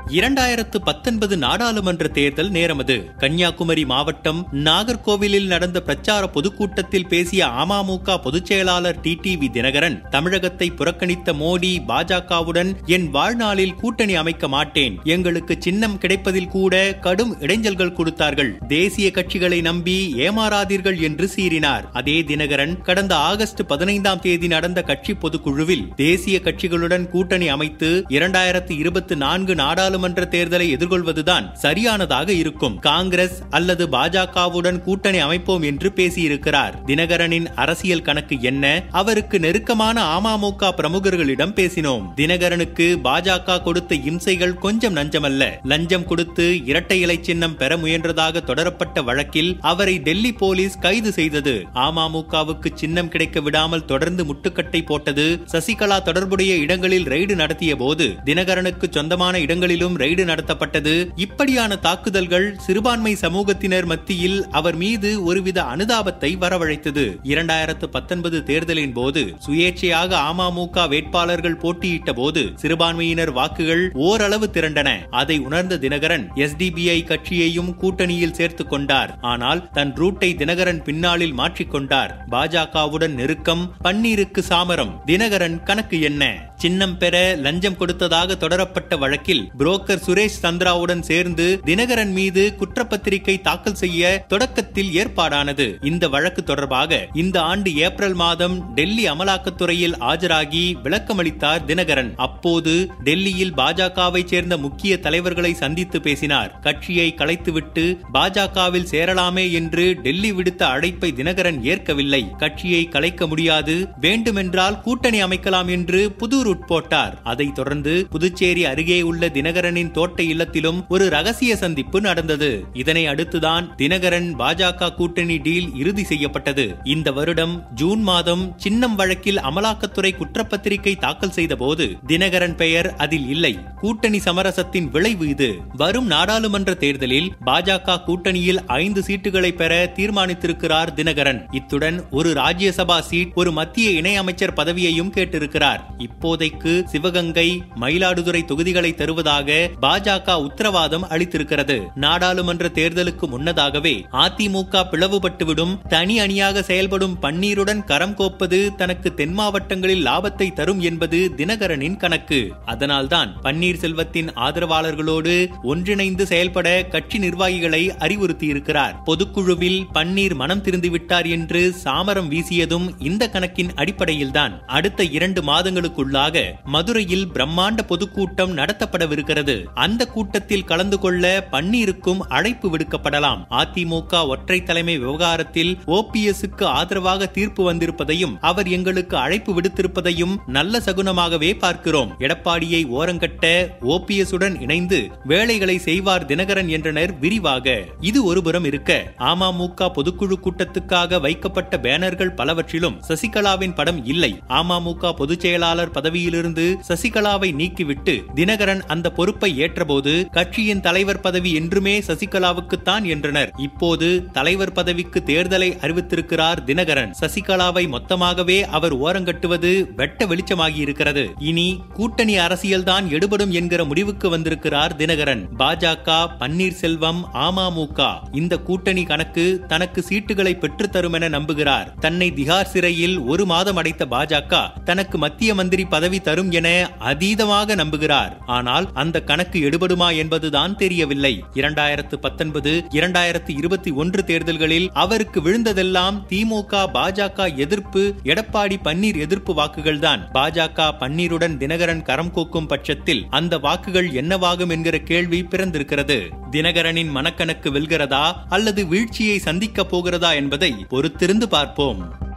இரண்டாயிரத்து பத்தொன்பது நாடாளுமன்ற தேர்தல் நேரமது கன்னியாகுமரி மாவட்டம் நாகர்கோவிலில் நடந்த பிரச்சார பொதுக்கூட்டத்தில் பேசிய அமமுக பொதுச் செயலாளர் டிடிவி தினகரன் தமிழகத்தை புறக்கணித்த மோடி பாஜகவுடன் என் வாழ்நாளில் கூட்டணி அமைக்க மாட்டேன் எங்களுக்கு சின்னம் கிடைப்பதில் கூட கடும் இடைஞ்சல்கள் கொடுத்தார்கள் தேசிய கட்சிகளை நம்பி ஏமாறாதீர்கள் என்று சீறினார் அதே தினகரன் கடந்த ஆகஸ்ட் பதினைந்தாம் தேதி நடந்த கட்சி பொதுக்குழுவில் தேசிய கட்சிகளுடன் கூட்டணி அமைத்து இரண்டாயிரத்து இருபத்தி நான்கு நாடாளுமன்ற தேர்தலை எதிர்கொள்வதுதான் சரியானதாக இருக்கும் காங்கிரஸ் அல்லது பாஜகவுடன் கூட்டணி அமைப்போம் என்று பேசியிருக்கிறார் தினகரனின் அரசியல் கணக்கு என்ன அவருக்கு நெருக்கமான அமமுக பிரமுகர்களிடம் பேசினோம் தினகரனுக்கு பாஜக கொடுத்த இம்சைகள் கொஞ்சம் நஞ்சமல்ல லஞ்சம் கொடுத்து இரட்டை இலை சின்னம் பெற முயன்றதாக தொடரப்பட்ட வழக்கில் அவரை டெல்லி போலீஸ் கைது செய்தது அமமுகவுக்கு சின்னம் கிடைக்க விடாமல் தொடர்ந்து முட்டுக்கட்டை போட்டது சசிகலா தொடர்புடைய இடங்களில் ரெய்டு நடத்திய போது தினகரனுக்கு சொந்தமான இடங்களிலும் ரெய்டு நடத்தப்பட்டது இப்படியான தாக்குதல்கள் சிறுபான்மை சமூகத்தினர் மத்தியில் அவர் மீது ஒருவித அனுதாபத்தை வரவழைத்தது இரண்டாயிரத்து பத்தொன்பது தேர்தலின் போது சுயேட்சையாக அமமுக வேட்பாளர்கள் போட்டியிட்ட போது சிறுபான்மையினர் வாக்குகள் ஓரளவு திரண்டன அதை உணர்ந்த தினகரன் எஸ்டிபிஐ கட்சியையும் கூட்டணியில் சேர்த்துக் கொண்டார் ஆனால் தன் ரூட்டை தினகரன் பின்னாளில் மாற்றிக்கொண்டார் பாஜகவுடன் நெருக்கம் பன்னீருக்கு சாமரம் தினகரன் கணக்கு என்ன சின்னம் பெற லஞ்சம் கொடுத்ததாக தொடரப்பட்ட வழக்கில் புரோக்கர் சுரேஷ் சந்திராவுடன் சேர்ந்து தினகரன் மீது குற்றப்பத்திரிகை தாக்கல் செய்ய தொடக்கத்தில் ஏற்பாடானது இந்த வழக்கு தொடர்பாக இந்த ஆண்டு ஏப்ரல் மாதம் டெல்லி அமலாக்கத்துறையில் ஆஜராகி விளக்கமளித்தார் தினகரன் அப்போது டெல்லியில் பாஜகவை சேர்ந்த முக்கிய தலைவர்களை சந்தித்து பேசினார் கட்சியை கலைத்துவிட்டு பாஜகவில் சேரலாமே என்று டெல்லி விடுத்த அழைப்பை தினகரன் ஏற்கவில்லை கட்சியை கலைக்க முடியாது வேண்டுமென்றால் கூட்டணி அமைக்கலாம் என்று புது ரூட் போட்டார் அதைத் தொடர்ந்து புதுச்சேரி அருகே உள்ள தினகரனின் தோட்ட இல்லத்திலும் ஒரு ரகசிய சந்திப்பு நடந்தது இதனை அடுத்துதான் தினகரன் பாஜக கூட்டணி டீல் இறுதி செய்யப்பட்டது இந்த வருடம் ஜூன் மாதம் சின்னம் வழக்கில் அமலாக்கத்துறை குற்றப்பத்திரிகை தாக்கல் செய்த போது தினகரன் பெயர் அதில் இல்லை கூட்டணி சமரசத்தின் விளைவு இது வரும் நாடாளுமன்ற தேர்தலில் பாஜக கூட்டணியில் ஐந்து சீட்டுகளை பெற தீர்மானித்திருக்கிறார் தினகரன் இத்துடன் ஒரு ராஜ்யசபா சீட் ஒரு மத்திய இணையமைச்சர் பதவியையும் கேட்டிருக்கிறார் இப்போதைக்கு சிவகங்கை மயிலாடுதுறை தொகுதிகளை தருவதாக பாஜக உத்தரவாதம் அளித்திருக்கிறது நாடாளுமன்ற தேர்தலுக்கு முன்னதாகவே அதிமுக பிளவுபட்டுவிடும் தனி அணியாக செயல்படும் பன்னீருடன் கரம் கோப்பது தனக்கு தென் மாவட்டங்களில் லாபத்தை தரும் என்பது தினகரனின் கணக்கு அதனால்தான் பன்னீர்செல்வத்தின் ஆதரவாளர்களோடு ஒன்றிணைந்து செயல்பட கட்சி நிர்வாகிகளை அறிவுறுத்தியிருக்கிறார் பொதுக்குழுவில் பன்னீர் மனம் திருந்துவிட்டார் என்று சாமரம் வீசியதும் இந்த கணக்கின் அடிப்படையில்தான் அடுத்த இரண்டு மாதங்களுக்குள்ளாக மதுரையில் பிரம்மாண்ட பொதுக்கூட்டம் நடத்தப்படவிருக்கிறது அந்த கூட்டத்தில் கலந்து கொள்ள பன்னீருக்கும் அழைப்பு விடுக்கப்படலாம் அதிமுக ஒற்றை தலைமை விவகாரத்தில் ஓபிஎஸ்க்கு ஆதரவாக தீர்ப்பு வந்திருப்பதையும் அவர் எங்களுக்கு அழைப்பு விடுத்திருப்பதையும் நல்ல சகுனமாகவே பார்க்கிறோம் எடப்பாடியை ஓரங்கட்ட ஓபிஎஸ் உடன் இணைந்து வேலைகளை செய்வார் தினகரன் என்றனர் விரிவாக இது ஒருபுறம் இருக்க அமமுக பொதுக்குழு கூட்டத்துக்காக வைக்கப்பட்ட பேனர்கள் பலவற்றிலும் சசிகலாவின் படம் இல்லை அமமுக பொதுச் செயலாளர் பதவியிலிருந்து சசிகலாவை நீக்கிவிட்டு தினகரன் அந்த பொறுப்பை ஏற்றபோது கட்சியின் தலைவர் பதவி என்றுமே சசிகலாவுக்குத்தான் என்றனர் இப்போது தலைவர் பதவிக்கு தேர்தலை அறிவித்திருக்கிறார் தினகரன் சசிகலாவை மொத்தமாகவே அவர் ஓரங்கட்டுவது வெட்ட வெளிச்சமாகி இருக்கிறது இனி கூட்டணி அரசியல்தான் எடுபடும் என்கிற முடிவுக்கு வந்திருக்கிறார் தினகரன் பாஜக பன்னீர்செல்வம் அமமுக இந்த கூட்டணி கணக்கு தனக்கு சீட்டுகளை பெற்றுத்தரும் என நம்புகிறார் தன்னை திகார் சிறையில் ஒரு மாதம் அடைத்த பாஜக தனக்கு மத்திய மந்திரி பதவி தரும் என அதீதமாக நம்புகிறார் ஆனால் அந்த கணக்கு எடுபடுமா என்பதுதான் தெரியவில்லை இரண்டாயிரத்து பத்தொன்பது இரண்டாயிரத்து இருபத்தி ஒன்று தேர்தல்களில் அவருக்கு விழுந்ததெல்லாம் திமுக பாஜக எதிர்ப்பு எடப்பாடி பன்னீர் எதிர்ப்பு வாக்குகள்தான் பாஜக பன்னீருடன் தினகரன் கரம் கோக்கும் பட்சத்தில் அந்த வாக்குகள் என்னவாகும் என்கிற கேள்வி பிறந்திருக்கிறது தினகரனின் மனக்கணக்கு வெல்கிறதா அல்லது வீழ்ச்சியை சந்திக்கப் போகிறதா என்பதை பொறுத்திருந்து பார்ப்போம்